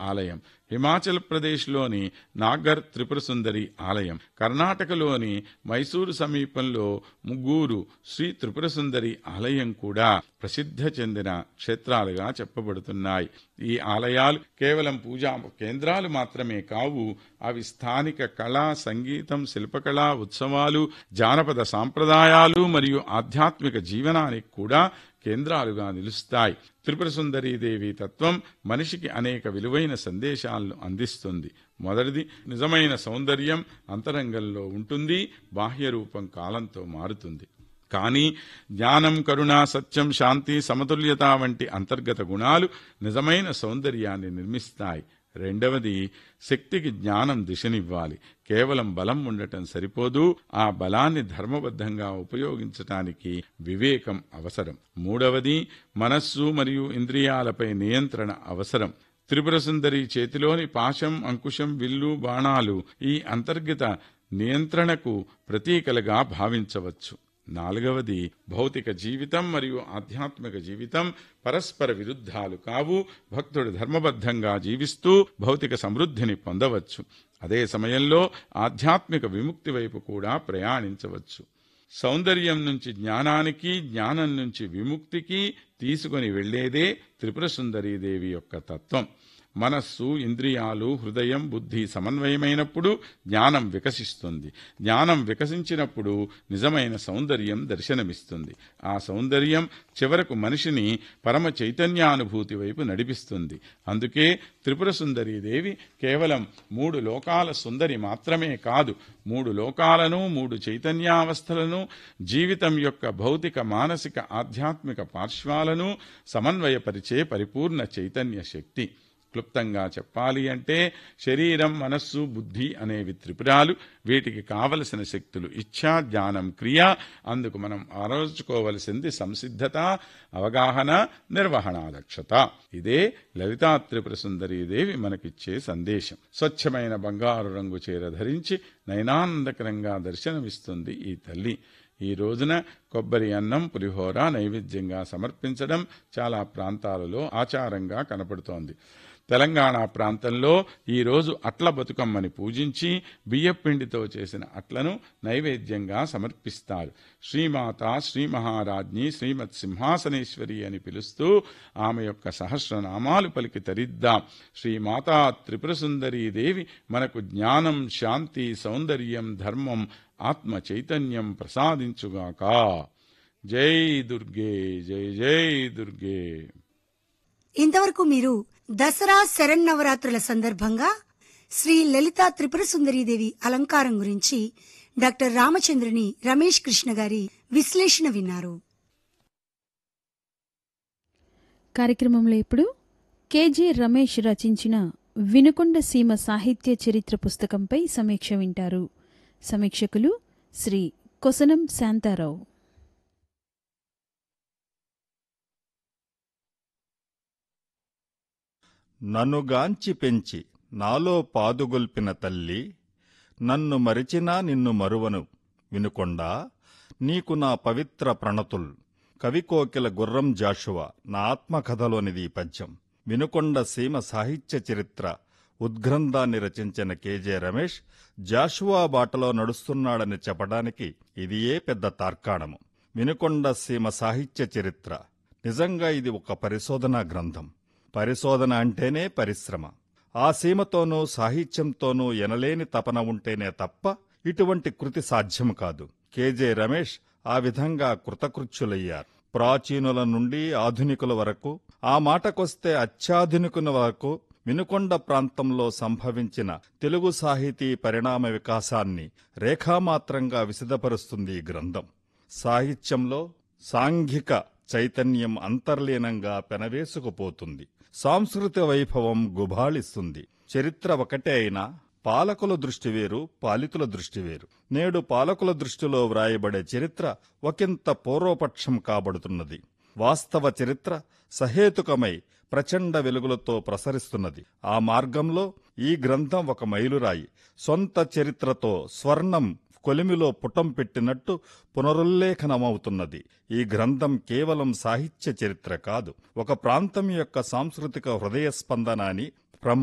ఆలయం హిమాచల్ ప్రదేశ్లోని నాగర్ త్రిపుర సుందరి ఆలయం కర్ణాటకలోని మైసూరు సమీపంలో ముగ్గూరు శ్రీ త్రిపుర సుందరి ఆలయం కూడా ప్రసిద్ధ చెందిన క్షేత్రాలుగా చెప్పబడుతున్నాయి ఈ ఆలయాలు కేవలం పూజా కేంద్రాలు మాత్రమే కావు అవి స్థానిక కళ సంగీతం శిల్పకళ ఉత్సవాలు జానపద సాంప్రదాయాలు మరియు ఆధ్యాత్మిక జీవనానికి కూడా కేంద్రాలుగా నిలుస్తాయి త్రిపుర సుందరీదేవి తత్వం మనిషికి అనేక విలువైన సందేశాలను అందిస్తుంది మొదటిది నిజమైన సౌందర్యం అంతరంగంలో ఉంటుంది బాహ్య రూపం కాలంతో మారుతుంది కానీ జ్ఞానం కరుణ సత్యం శాంతి సమతుల్యత వంటి అంతర్గత గుణాలు నిజమైన సౌందర్యాన్ని నిర్మిస్తాయి రెండవది శక్తికి జ్ఞానం దిశనివ్వాలి కేవలం బలం ఉండటం సరిపోదు ఆ బలాన్ని ధర్మబద్ధంగా ఉపయోగించటానికి వివేకం అవసరం మూడవది మనస్సు మరియు ఇంద్రియాలపై నియంత్రణ అవసరం త్రిపుర సుందరి చేతిలోని పాశం అంకుశం విల్లు బాణాలు ఈ అంతర్గత నియంత్రణకు ప్రతీకలుగా భావించవచ్చు నాలుగవది భౌతిక జీవితం మరియు ఆధ్యాత్మిక జీవితం పరస్పర విరుద్ధాలు కావు భక్తుడు ధర్మబద్ధంగా జీవిస్తూ భౌతిక సమృద్ధిని పొందవచ్చు అదే సమయంలో ఆధ్యాత్మిక విముక్తి వైపు కూడా ప్రయాణించవచ్చు సౌందర్యం నుంచి జ్ఞానానికి జ్ఞానం నుంచి విముక్తికి తీసుకొని వెళ్లేదే త్రిపుర సుందరీదేవి యొక్క తత్వం మనస్సు ఇంద్రియాలు హృదయం బుద్ధి సమన్వయమైనప్పుడు జ్ఞానం వికసిస్తుంది జ్ఞానం వికసించినప్పుడు నిజమైన సౌందర్యం దర్శనమిస్తుంది ఆ సౌందర్యం చివరకు మనిషిని పరమ చైతన్యానుభూతి వైపు నడిపిస్తుంది అందుకే త్రిపుర సుందరీదేవి కేవలం మూడు లోకాల సుందరి మాత్రమే కాదు మూడు లోకాలను మూడు చైతన్యావస్థలను జీవితం యొక్క భౌతిక మానసిక ఆధ్యాత్మిక పార్శ్వాలను సమన్వయపరిచే పరిపూర్ణ చైతన్య శక్తి క్లుప్తంగా చెప్పాలి అంటే శరీరం మనస్సు బుద్ధి అనేవి త్రిపురాలు వీటికి కావలసిన శక్తులు ఇచ్ఛా జ్ఞానం క్రియ అందుకు మనం ఆలోచుకోవలసింది సంసిద్ధత అవగాహన నిర్వహణ దక్షత ఇదే లలితా త్రిపుర సుందరీదేవి మనకిచ్చే సందేశం స్వచ్ఛమైన బంగారు రంగు చీర ధరించి నయనానందకరంగా దర్శనమిస్తుంది ఈ తల్లి ఈ రోజున కొబ్బరి అన్నం పులిహోర నైవేద్యంగా సమర్పించడం చాలా ప్రాంతాలలో ఆచారంగా కనపడుతోంది తెలంగాణ ప్రాంతంలో ఈ రోజు అట్ల బతుకమ్మని పూజించి బియ్యపిండితో చేసిన అట్లను నైవేద్యంగా సమర్పిస్తారు శ్రీమాత శ్రీ మహారాజ్ని శ్రీమత్ సింహాసనేశ్వరి అని పిలుస్తూ ఆమె యొక్క సహస్రనామాలు పలికి తరిద్దాం శ్రీమాతా త్రిపుర దేవి మనకు జ్ఞానం శాంతి సౌందర్యం ధర్మం ఆత్మ చైతన్యం ప్రసాదించుగాక జై దుర్గే జై జై దుర్గే ఇంతవరకు మీరు దసరా శరన్నవరాత్రుల సందర్భంగా శ్రీ లలితా త్రిపుర సుందరీదేవి అలంకారం గురించి డాక్టర్ రామచంద్రుని రమేష్ కృష్ణ గారి విశ్లేషణ విన్నారు కార్యక్రమంలో ఇప్పుడు కేజే రమేష్ రచించిన వినుకొండ సీమ సాహిత్య చరిత్ర పుస్తకంపై సమీక్ష వింటారు సమీక్షకులు శ్రీ కొసనం శాంతారావు నన్నుగాంచి పెంచి నాలో పాదుగొల్పిన తల్లి నన్ను మరిచినా నిన్ను మరువను వినుకొండా నీకు నా పవిత్ర ప్రణతుల్ కవికోకిల గుర్రం జాషువా నా ఆత్మకథలోనిది ఈ పద్యం వినుకొండ సీమ సాహిత్య చరిత్ర ఉద్గ్రంథాన్ని రచించిన కేజే రమేష్ జాషువా బాటలో నడుస్తున్నాడని చెప్పడానికి ఇది ఏ పెద్ద తార్కాణము వినుకొండ సీమ సాహిత్య చరిత్ర నిజంగా ఇది ఒక పరిశోధనా గ్రంథం పరిశోధన అంటేనే పరిశ్రమ ఆ సీమతోనూ సాహిత్యంతోనూ ఎనలేని తపన ఉంటేనే తప్ప ఇటువంటి కృతి సాధ్యం కాదు కేజే రమేష్ ఆ విధంగా కృతకృత్యులయ్యారు ప్రాచీనుల నుండి ఆధునికుల వరకు ఆ మాటకొస్తే అత్యాధునికుల వరకు వినుకొండ ప్రాంతంలో సంభవించిన తెలుగు సాహితీ పరిణామ వికాసాన్ని రేఖామాత్రంగా విశదపరుస్తుంది ఈ గ్రంథం సాహిత్యంలో సాంఘిక చైతన్యం అంతర్లీనంగా పెనవేసుకుపోతుంది సాంస్కృతిక వైభవం గుబాళిస్తుంది చరిత్ర ఒకటే అయినా పాలకుల దృష్టి వేరు పాలితుల దృష్టి వేరు నేడు పాలకుల దృష్టిలో వ్రాయబడే చరిత్ర ఒకంత పూర్వపక్షం కాబడుతున్నది వాస్తవ చరిత్ర సహేతుకమై ప్రచండ వెలుగులతో ప్రసరిస్తున్నది ఆ మార్గంలో ఈ గ్రంథం ఒక మైలురాయి సొంత చరిత్రతో స్వర్ణం కొలిమిలో పుటం పెట్టినట్టు పునరుల్లేఖనమవుతున్నది ఈ గ్రంథం కేవలం సాహిత్య చరిత్ర కాదు ఒక ప్రాంతం యొక్క సాంస్కృతిక హృదయ స్పందనాన్ని